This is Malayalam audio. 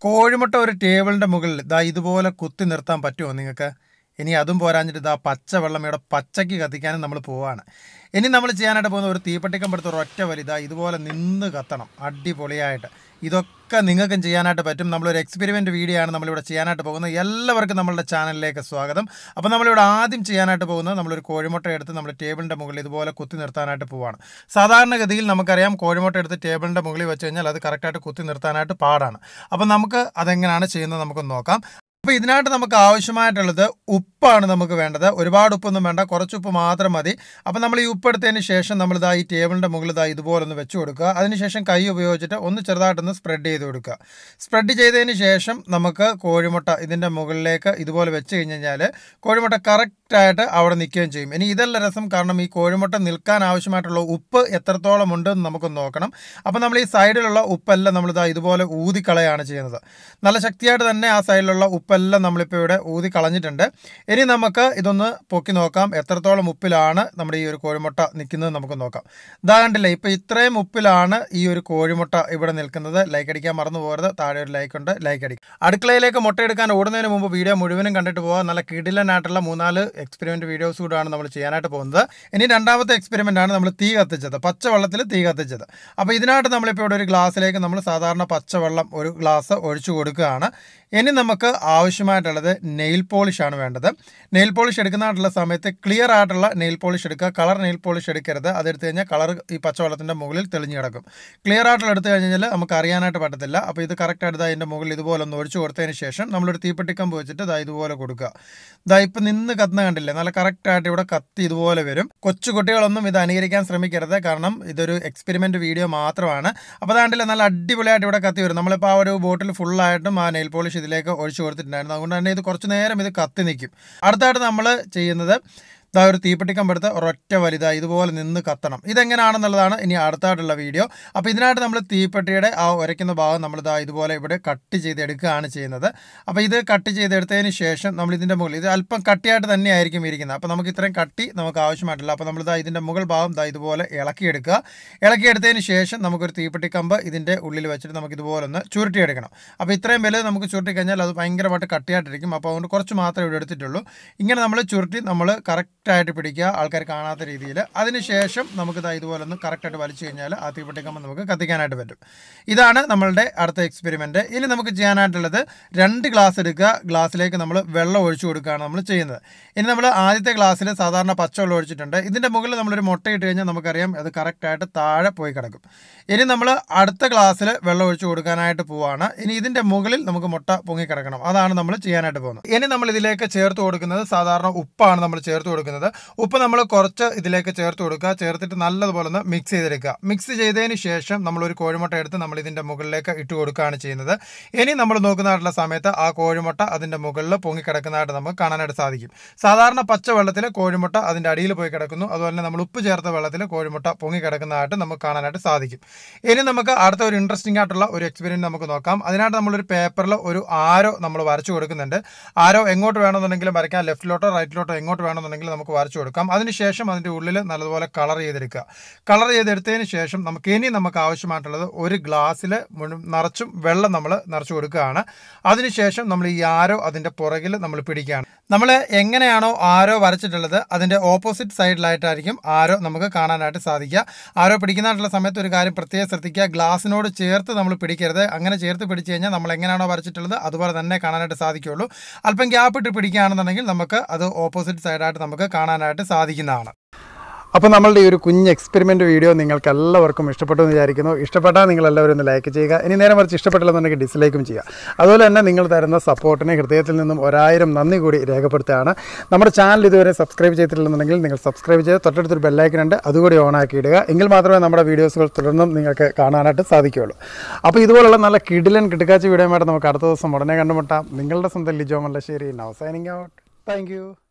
കോഴിമുട്ട ഒരു ടേബിളിൻ്റെ മുകളിൽ ഇതാ ഇതുപോലെ കുത്തി നിർത്താൻ പറ്റുമോ നിങ്ങൾക്ക് ഇനി അതും പോരാഞ്ഞിട്ട് ഇതാ പച്ച വെള്ളം ഇവിടെ പച്ചയ്ക്ക് കത്തിക്കാനും നമ്മൾ പോവാണ് ഇനി നമ്മൾ ചെയ്യാനായിട്ട് പോകുന്ന ഒരു തീപ്പെട്ടിക്കമ്പെടുത്ത് ഒരു ഒറ്റ വലി ഇതാ ഇതുപോലെ നിന്ന് കത്തണം അടിപൊളിയായിട്ട് ഇതൊക്കെ നിങ്ങൾക്കും ചെയ്യാനായിട്ട് പറ്റും നമ്മളൊരു എക്സ്പെരിമെൻ്റ് വീഡിയോ ആണ് നമ്മളിവിടെ ചെയ്യാനായിട്ട് പോകുന്നത് എല്ലാവർക്കും നമ്മളുടെ ചാനലിലേക്ക് സ്വാഗതം അപ്പോൾ നമ്മളിവിടെ ആദ്യം ചെയ്യാനായിട്ട് പോകുന്നത് നമ്മളൊരു കോഴിമുട്ട എടുത്ത് നമ്മൾ ടേബിളിൻ്റെ മുകളിൽ ഇതുപോലെ കുത്തി നിർത്താനായിട്ട് പോവാണ് സാധാരണഗതിയിൽ നമുക്കറിയാം കോഴിമുട്ട എടുത്ത് ടേബിളിൻ്റെ മുകളിൽ വെച്ച് കഴിഞ്ഞാൽ അത് കറക്റ്റായിട്ട് കുത്തി നിർത്താനായിട്ട് പാടാണ് അപ്പോൾ നമുക്ക് അതെങ്ങനെയാണ് ചെയ്യുന്നത് നമുക്കൊന്ന് നോക്കാം അപ്പോൾ ഇതിനായിട്ട് നമുക്ക് ആവശ്യമായിട്ടുള്ളത് ഉപ്പാണ് നമുക്ക് വേണ്ടത് ഒരുപാട് ഉപ്പൊന്നും വേണ്ട കുറച്ച് ഉപ്പ് മാത്രം മതി അപ്പോൾ നമ്മൾ ഈ ഉപ്പ് എടുത്തതിന് ശേഷം നമ്മൾ ഇതാ ഈ ടേബിളിൻ്റെ മുകളിൽ ഇതാ ഇതുപോലെ ഒന്ന് വെച്ച് കൊടുക്കുക അതിനുശേഷം കൈ ഉപയോഗിച്ചിട്ട് ഒന്ന് ചെറുതായിട്ടൊന്ന് സ്പ്രെഡ് ചെയ്ത് കൊടുക്കുക സ്പ്രെഡ് ചെയ്തതിന് ശേഷം നമുക്ക് കോഴിമുട്ട ഇതിൻ്റെ മുകളിലേക്ക് ഇതുപോലെ വെച്ച് കഴിഞ്ഞ് കഴിഞ്ഞാൽ കോഴിമുട്ട കറക്റ്റായിട്ട് അവിടെ നിൽക്കുകയും ചെയ്യും ഇനി ഇതല്ല രസം കാരണം ഈ കോഴിമുട്ട നിൽക്കാൻ ആവശ്യമായിട്ടുള്ള ഉപ്പ് എത്രത്തോളം ഉണ്ടെന്ന് നമുക്കൊന്ന് നോക്കണം അപ്പോൾ നമ്മൾ ഈ സൈഡിലുള്ള ഉപ്പെല്ലാം നമ്മളിതാ ഇതുപോലെ ഊതിക്കളയാണ് ചെയ്യുന്നത് നല്ല ശക്തിയായിട്ട് തന്നെ ആ സൈഡിലുള്ള ഉപ്പെല്ലാം നമ്മളിപ്പോൾ ഇവിടെ ഊതി കളഞ്ഞിട്ടുണ്ട് ഇനി നമുക്ക് ഇതൊന്ന് പൊക്കി നോക്കാം എത്രത്തോളം ഉപ്പിലാണ് നമ്മുടെ ഈ ഒരു കോഴിമുട്ട നിൽക്കുന്നത് നമുക്ക് നോക്കാം ഇതാ കണ്ടില്ലേ ഇപ്പോൾ ഇത്രയും ഉപ്പിലാണ് ഈ ഒരു കോഴിമുട്ട ഇവിടെ നിൽക്കുന്നത് ലൈക്ക് അടിക്കാൻ മറന്നു പോകരുത് താഴെ ഒരു ലൈക്ക് ഉണ്ട് ലൈക്ക് അടിക്കും അടുക്കളയിലേക്ക് മുട്ടയെടുക്കാൻ ഓടുന്നതിന് മുമ്പ് വീഡിയോ മുഴുവനും കണ്ടിട്ട് പോകാം നല്ല കിടിലനായിട്ടുള്ള മൂന്നാല് എക്സ്പെരിമെൻറ്റ് വീഡിയോസ് കൂടാണ് നമ്മൾ ചെയ്യാനായിട്ട് പോകുന്നത് ഇനി രണ്ടാമത്തെ എക്സ്പെരിമെൻ്റ് ആണ് നമ്മൾ തീ കത്തിച്ചത് പച്ചവെള്ളത്തിൽ തീ കത്തിച്ചത് അപ്പോൾ ഇതിനായിട്ട് നമ്മളിപ്പോൾ ഇവിടെ ഒരു ഗ്ലാസ്സിലേക്ക് നമ്മൾ സാധാരണ പച്ചവെള്ളം ഒരു ഗ്ലാസ് ഒഴിച്ചു കൊടുക്കുകയാണ് ഇനി നമുക്ക് ആവശ്യമായിട്ടുള്ളത് നെയിൽ പോളിഷ് ആണ് വേണ്ടത് നെയിൽ പോളിഷ് എടുക്കുന്നതായിട്ടുള്ള സമയത്ത് ക്ലിയർ ആയിട്ടുള്ള നെയിൽ പോളിഷ് എടുക്കുക കളർ നെയിൽ പോളിഷ് എടുക്കരുത് അതെടുത്ത് കഴിഞ്ഞാൽ കളർ ഈ പച്ചവെള്ളത്തിൻ്റെ മുകളിൽ തെളിഞ്ഞു കിടക്കും ക്ലിയർ ആയിട്ടുള്ള എടുത്തു കഴിഞ്ഞാൽ നമുക്ക് അറിയാനായിട്ട് പറ്റത്തില്ല അപ്പോൾ ഇത് കറക്റ്റ് ആയിട്ട് അതിൻ്റെ മുകളിൽ ഇതുപോലെ ഒന്ന് ഒഴിച്ചു കൊടുത്തതിന് ശേഷം നമ്മളൊരു തീപ്പെട്ടിക്കമ്പ് വെച്ചിട്ട് ഇതാ ഇതുപോലെ കൊടുക്കുക ഇതാ ഇപ്പം നിന്ന് കത്തുന്ന കണ്ടില്ലേ നല്ല കറക്റ്റായിട്ട് ഇവിടെ കത്തി ഇതുപോലെ വരും കൊച്ചു കുട്ടികളൊന്നും ഇത് അനുകരിക്കാൻ ശ്രമിക്കരുത് കാരണം ഇതൊരു എക്സ്പെരിമെൻറ്റ് വീഡിയോ മാത്രമാണ് അപ്പോൾ അതാണ്ടില്ല നല്ല അടിപൊളിയായിട്ട് ഇവിടെ കത്തി വരും നമ്മളിപ്പോൾ ആ ഒരു ബോട്ടിൽ ഫുള്ളായിട്ടും ആ നെയിൽ പോളിഷ് ഇതിലേക്ക് ഒഴിച്ചു കൊടുത്തിട്ടുണ്ടായിരുന്നു അതുകൊണ്ട് തന്നെ ഇത് കുറച്ച് നേരം ഇത് കത്തി നിൽക്കും അടുത്തായിട്ട് നമ്മൾ ചെയ്യുന്നത് ഇതാ ഒരു തീപ്പെട്ടിക്കമ്പെടുത്ത് ഒരൊറ്റ വലുതാ ഇതുപോലെ നിന്ന് കത്തണം ഇതെങ്ങനെയാണെന്നുള്ളതാണ് ഇനി അടുത്തായിട്ടുള്ള വീഡിയോ അപ്പോൾ ഇതിനായിട്ട് നമ്മൾ തീപ്പെട്ടിയുടെ ആ ഉരയ്ക്കുന്ന ഭാഗം നമ്മൾ ഇതാ ഇതുപോലെ ഇവിടെ കട്ട് ചെയ്തെടുക്കുകയാണ് ചെയ്യുന്നത് അപ്പോൾ ഇത് കട്ട് ചെയ്തെടുത്തതിന് ശേഷം നമ്മൾ ഇതിൻ്റെ മുകളിൽ ഇത് അല്പം കട്ടിയായിട്ട് തന്നെയായിരിക്കും ഇരിക്കുന്നത് അപ്പോൾ നമുക്ക് ഇത്രയും കട്ടി നമുക്ക് ആവശ്യമായിട്ടില്ല അപ്പോൾ നമ്മളിതാ ഇതിൻ്റെ മുകൾ ഭാഗം ഇതാ ഇതുപോലെ ഇളക്കിയെടുക്കുക ഇളക്കിയെടുത്തതിന് ശേഷം നമുക്കൊരു തീപ്പെട്ടിക്കമ്പ് ഇതിൻ്റെ ഉള്ളിൽ വെച്ചിട്ട് നമുക്ക് ഇതുപോലെ ഒന്ന് ചുരുട്ടിയെടുക്കണം അപ്പോൾ ഇത്രയും വലുത് നമുക്ക് ചുരുട്ടി കഴിഞ്ഞാൽ അത് ഭയങ്കരമായിട്ട് കട്ടിയായിട്ടിരിക്കും അപ്പോൾ അതുകൊണ്ട് കുറച്ച് മാത്രമേ ഇവിടെ എടുത്തിട്ടുള്ളൂ ഇങ്ങനെ നമ്മൾ ചുരുട്ടി നമ്മൾ കറക്റ്റായിട്ട് പിടിക്കുക ആൾക്കാർ കാണാത്ത രീതിയിൽ അതിനുശേഷം നമുക്ക് ഇതാ ഇതുപോലെ ഒന്ന് കറക്റ്റായിട്ട് വലിച്ചു കഴിഞ്ഞാൽ ആ തീപ്പെട്ടിക്കമ്പ് നമുക്ക് കത്തിക്കാനായിട്ട് പറ്റും ഇതാണ് നമ്മളുടെ അടുത്ത എക്സ്പെരിമെൻറ്റ് ഇനി നമുക്ക് ചെയ്യാനായിട്ടുള്ളത് രണ്ട് ഗ്ലാസ് എടുക്കുക ഗ്ലാസ്സിലേക്ക് നമ്മൾ വെള്ളം ഒഴിച്ചു കൊടുക്കുകയാണ് നമ്മൾ ചെയ്യുന്നത് ഇനി നമ്മൾ ആദ്യത്തെ ഗ്ലാസ്സിൽ സാധാരണ പച്ചവെള്ളം ഒഴിച്ചിട്ടുണ്ട് ഇതിൻ്റെ മുകളിൽ നമ്മളൊരു മുട്ട ഇട്ട് കഴിഞ്ഞാൽ നമുക്കറിയാം അത് കറക്റ്റായിട്ട് താഴെ പോയി കിടക്കും ഇനി നമ്മൾ അടുത്ത ഗ്ലാസ്സിൽ വെള്ളം ഒഴിച്ചു കൊടുക്കാനായിട്ട് പോവാണ് ഇനി ഇതിൻ്റെ മുകളിൽ നമുക്ക് മുട്ട പൊങ്ങി കിടക്കണം അതാണ് നമ്മൾ ചെയ്യാനായിട്ട് പോകുന്നത് ഇനി നമ്മൾ ഇതിലേക്ക് ചേർത്ത് കൊടുക്കുന്നത് സാധാരണ ഉപ്പാണ് നമ്മൾ ചേർത്ത് കൊടുക്കുന്നത് ഉപ്പ് നമ്മൾ കുറച്ച് ഇതിലേക്ക് ചേർത്ത് കൊടുക്കുക ചേർത്തിട്ട് നല്ലതുപോലെ ഒന്ന് മിക്സ് ചെയ്തെടുക്കുക മിക്സ് ചെയ്തതിന് ശേഷം നമ്മളൊരു കോഴിമുട്ട എടുത്ത് നമ്മൾ ഇതിൻ്റെ മുകളിലേക്ക് ഇട്ട് കൊടുക്കുകയാണ് ചെയ്യുന്നത് ഇനി നമ്മൾ നോക്കുന്നതായിട്ടുള്ള സമയത്ത് ആ കോഴിമുട്ട അതിൻ്റെ മുകളിൽ പൊങ്ങിക്കിടക്കുന്നതായിട്ട് നമുക്ക് കാണാനായിട്ട് സാധിക്കും സാധാരണ പച്ച വെള്ളത്തിൽ കോഴിമുട്ട അതിൻ്റെ അടിയിൽ പോയി കിടക്കുന്നു അതുപോലെ തന്നെ നമ്മൾ ഉപ്പ് ചേർത്ത വെള്ളത്തിൽ കോഴിമുട്ട പൊങ്ങി കിടക്കുന്നതായിട്ട് നമുക്ക് കാണാനായിട്ട് സാധിക്കും ഇനി നമുക്ക് അടുത്ത ഒരു ഇൻട്രസ്റ്റിംഗ് ആയിട്ടുള്ള ഒരു എക്സ്പീരിയൻസ് നമുക്ക് നോക്കാം അതിനായിട്ട് നമ്മളൊരു പേപ്പറിൽ ഒരു ആരോ നമ്മൾ വരച്ചു കൊടുക്കുന്നുണ്ട് ആരോ എങ്ങോട്ട് വേണമെന്നുണ്ടെങ്കിലും വരയ്ക്കാം ലെഫ്റ്റിലോട്ടോ റൈറ്റിലോട്ടോ എങ്ങോട്ട് വേണമെന്നുണ്ടെങ്കിലും നമുക്ക് വരച്ചു കൊടുക്കാം അതിനുശേഷം അതിൻ്റെ ഉള്ളിൽ നല്ലതുപോലെ കളർ ചെയ്തെടുക്കുക കളർ ചെയ്തെടുത്തതിന് ശേഷം നമുക്ക് ഇനി നമുക്ക് ആവശ്യമായിട്ടുള്ളത് ഒരു ഗ്ലാസ്സിൽ നിറച്ചും വെള്ളം നമ്മൾ നിറച്ചു കൊടുക്കുകയാണ് അതിനുശേഷം നമ്മൾ ഈ ആരോ അതിൻ്റെ പുറകിൽ നമ്മൾ പിടിക്കുകയാണ് നമ്മൾ എങ്ങനെയാണോ ആരോ വരച്ചിട്ടുള്ളത് അതിൻ്റെ ഓപ്പോസിറ്റ് സൈഡിലായിട്ടായിരിക്കും ആരോ നമുക്ക് കാണാനായിട്ട് സാധിക്കുക ആരോ പിടിക്കുന്നതായിട്ടുള്ള സമയത്ത് ഒരു കാര്യം പ്രത്യേകം ശ്രദ്ധിക്കുക ഗ്ലാസ്സിനോട് ചേർത്ത് നമ്മൾ പിടിക്കരുത് അങ്ങനെ ചേർത്ത് പിടിച്ച് കഴിഞ്ഞാൽ നമ്മൾ എങ്ങനെയാണോ വരച്ചിട്ടുള്ളത് അതുപോലെ തന്നെ കാണാനായിട്ട് സാധിക്കുകയുള്ളൂ അല്പം ഗ്യാപ്പ് ഇട്ട് പിടിക്കുകയാണെന്നുണ്ടെങ്കിൽ നമുക്ക് അത് ഓപ്പോസിറ്റ് സൈഡായിട്ട് നമുക്ക് കാണാനായിട്ട് സാധിക്കുന്നതാണ് അപ്പോൾ നമ്മളുടെ ഈ ഒരു കുഞ്ഞ് എക്സ്പെരിമെൻറ്റ് വീഡിയോ നിങ്ങൾക്ക് എല്ലാവർക്കും ഇഷ്ടപ്പെട്ടു എന്ന് വിചാരിക്കുന്നു ഇഷ്ടപ്പെട്ടാൽ നിങ്ങൾ എല്ലാവരും ഒന്ന് ലൈക്ക് ചെയ്യുക ഇനി നേരെ മറിച്ച് ഇഷ്ടപ്പെട്ടില്ലെന്നുണ്ടെങ്കിൽ ഡിസ്ലൈക്കും ചെയ്യുക അതുപോലെ തന്നെ നിങ്ങൾ തരുന്ന സപ്പോർട്ടിന് ഹൃദയത്തിൽ നിന്നും ഒരായിരം നന്ദി കൂടി രേഖപ്പെടുത്തുകയാണ് നമ്മുടെ ചാനൽ ഇതുവരെ സബ്സ്ക്രൈബ് ചെയ്തിട്ടില്ലെന്നുണ്ടെങ്കിൽ നിങ്ങൾ സബ്സ്ക്രൈബ് ചെയ്ത് തൊട്ടടുത്തൊരു ബെല്ലൈക്കൻ ഉണ്ട് അതുകൂടി ഓൺ ആക്കി ഇടുക എങ്കിൽ മാത്രമേ നമ്മുടെ വീഡിയോസുകൾ തുടർന്നും നിങ്ങൾക്ക് കാണാനായിട്ട് സാധിക്കുകയുള്ളൂ അപ്പോൾ ഇതുപോലുള്ള നല്ല കിടിലൻ കിടക്കാച്ച വീഡിയോയുമായിട്ട് നമുക്ക് അടുത്ത ദിവസം ഉടനെ കണ്ടുമുട്ടാം നിങ്ങളുടെ സ്വന്തം Lijo Mallassery now signing out thank